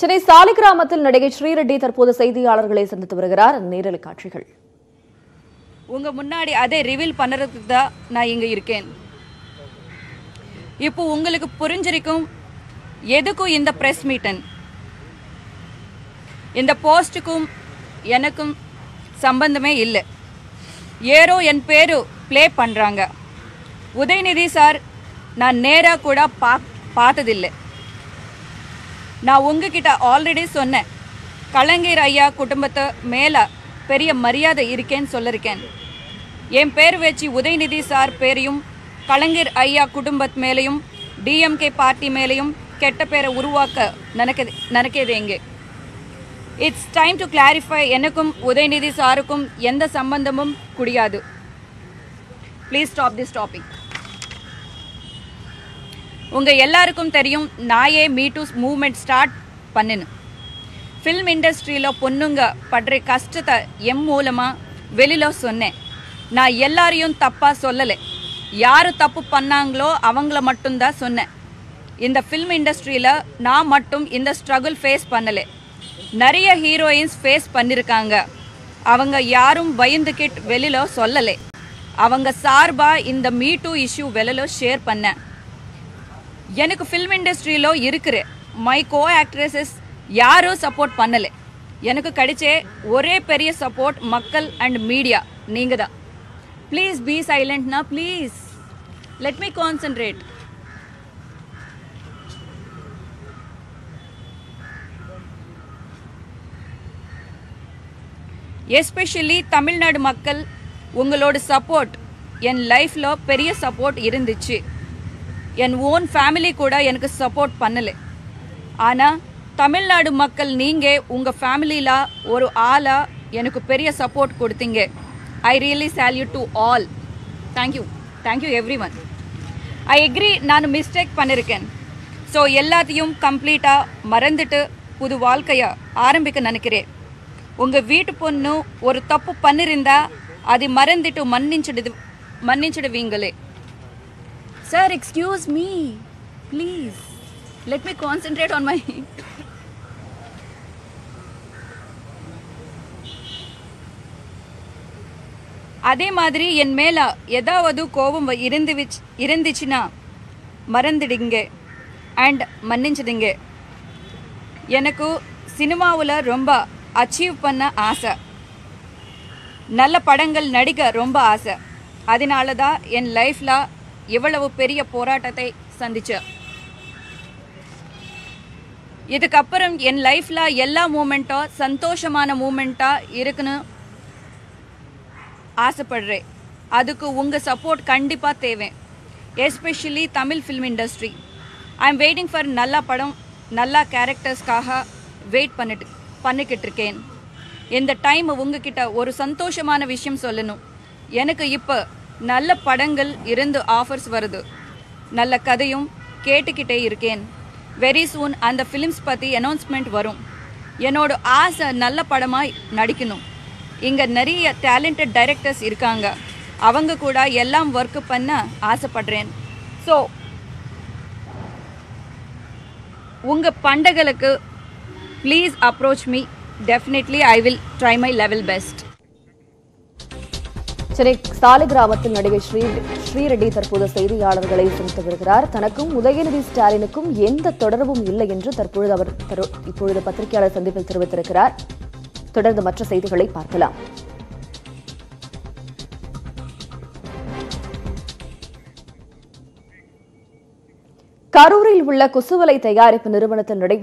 சென்னை சாலிகிராமத்தில் நடிகை ஸ்ரீரெட்டி தற்போது செய்தியாளர்களை சந்தித்து வருகிறார் நேரலை காட்சிகள் உங்க முன்னாடி அதை ரிவீல் பண்ணுறதுக்கு தான் நான் இங்க இருக்கேன் இப்போ உங்களுக்கு புரிஞ்சிருக்கும் எதுக்கும் இந்த ப்ரெஸ் மீட்டன் இந்த போஸ்ட்டுக்கும் எனக்கும் சம்பந்தமே இல்லை ஏரோ என் பேரு ப்ளே பண்ணுறாங்க உதயநிதி சார் நான் நேராக கூட பா பார்த்ததில்லை நான் உங்ககிட்ட ஆல்ரெடி சொன்னேன் கலைஞர் ஐயா குடும்பத்தை மேலே பெரிய மரியாதை இருக்கேன்னு சொல்லிருக்கேன் என் பேர் வச்சு உதயநிதி சார் பேரையும் கலைஞர் ஐயா குடும்பத் மேலேயும் டிஎம்கே பார்ட்டி மேலேயும் கெட்ட பேரை உருவாக்க நினைக்க நினைக்கிறேங்க இட்ஸ் டைம் டு கிளாரிஃபை எனக்கும் உதயநிதி சாருக்கும் எந்த சம்பந்தமும் கிடையாது ப்ளீஸ் ஸ்டாப் திஸ் டாபிக் உங்கள் எல்லாருக்கும் தெரியும் நாயே மீ டூ மூமெண்ட் ஸ்டார்ட் பண்ணினு ஃபில்ம் இண்டஸ்ட்ரியில் பொண்ணுங்க படுற கஷ்டத்தை எம் மூலமாக வெளியில் சொன்னேன் நான் எல்லாரையும் தப்பாக சொல்லலை யார் தப்பு பண்ணாங்களோ அவங்கள மட்டும்தான் சொன்னேன் இந்த ஃபில்ம் இண்டஸ்ட்ரியில் நான் மட்டும் இந்த ஸ்ட்ரகிள் ஃபேஸ் பண்ணலை நிறைய ஹீரோயின்ஸ் ஃபேஸ் பண்ணியிருக்காங்க அவங்க யாரும் பயந்துக்கிட் வெளியில் சொல்லலை அவங்க சார்பாக இந்த மீ டூ இஷ்யூ வெளியில் ஷேர் பண்ணேன் எனக்கு ஃபில்ம் இண்டஸ்ட்ரியில இருக்கிற மை கோ ஆக்ட்ரஸஸ் யாரும் சப்போர்ட் பண்ணலை எனக்கு கிடைச்ச ஒரே பெரிய சப்போர்ட் மக்கள் அண்ட் மீடியா நீங்க தான் ப்ளீஸ் பி சைலண்ட்னா please let me concentrate especially Tamil Nadu மக்கள் உங்களோட சப்போர்ட் என் லைஃப்பில் பெரிய சப்போர்ட் இருந்துச்சு என் ஓன் ஃபேமிலி கூட எனக்கு சப்போர்ட் பண்ணலை ஆனால் தமிழ்நாடு மக்கள் நீங்கள் உங்கள் ஃபேமிலியில் ஒரு ஆளாக எனக்கு பெரிய சப்போர்ட் கொடுத்தீங்க I really salute to all thank you thank you every one I agree நான் மிஸ்டேக் பண்ணியிருக்கேன் ஸோ எல்லாத்தையும் கம்ப்ளீட்டாக மறந்துட்டு புது வாழ்க்கையை ஆரம்பிக்க நினைக்கிறேன் உங்கள் வீட்டு பொண்ணு ஒரு தப்பு பண்ணிருந்தா அதை மறந்துட்டு மன்னிச்சிடு மன்னிச்சிடுவீங்களே sir excuse me please let me concentrate on my அதே மாதிரி என் மேல ஏதாவது கோபம் வ- இருந்து விச்- இருந்துச்சுன்னா மறந்துடுங்க அண்ட் மன்னிச்சிடுங்க எனக்கு சினிமாவில் ரொம்ப அச்சீவ் பண்ண ஆசை நல்ல படங்கள் நடிக்க ரொம்ப ஆசை அதனால தான் என் லைஃப்பில் இவ்வளவு பெரிய போராட்டத்தை சந்திச்சேன் இதுக்கப்புறம் என் லைஃப்பில் எல்லா மூமெண்ட்டும் சந்தோஷமான மூமெண்ட்டாக இருக்குன்னு ஆசைப்படுறேன் அதுக்கு உங்கள் சப்போர்ட் கண்டிப்பாக தேவை especially Tamil film industry I am waiting for நல்ல படம் நல்ல கேரக்டர்ஸ்க்காக வெயிட் பண்ணிட்டு பண்ணிக்கிட்டு இருக்கேன் இந்த டைம் உங்ககிட்ட ஒரு சந்தோஷமான விஷயம் சொல்லணும் எனக்கு இப்போ நல்ல படங்கள் இருந்து ஆஃபர்ஸ் வருது நல்ல கதையும் கேட்டுக்கிட்டே இருக்கேன் வெரி சூன் அந்த ஃபிலிம்ஸ் பற்றி அனௌன்ஸ்மெண்ட் வரும் என்னோட ஆசை நல்ல படமாக நடிக்கணும் இங்கே நிறைய டேலண்டட் டைரக்டர்ஸ் இருக்காங்க அவங்க கூட எல்லாம் ஒர்க் பண்ண ஆசைப்படுறேன் ஸோ உங்கள் பண்டங்களுக்கு please approach me definitely I will try my level best Chennai சாலிகிராமத்தில் நடிகை ஸ்ரீ ஸ்ரீரெட்டி தற்போது செய்தியாளர்களை சந்தித்து வருகிறார் தனக்கும் உதயநிதி ஸ்டாலினுக்கும் எந்த தொடர்பும் இல்லை என்று தற்பொழுது அவர் தரு- இப்பொழுது பத்திரிகையாளர் சந்திப்பில் தெரிவித்திருக்கிறார் தொடர்ந்து மற்ற செய்திகளை பார்க்கலாம் கரூரில் உள்ள கொசுவலை தயாரிப்பு நிறுவனத்தில் நடை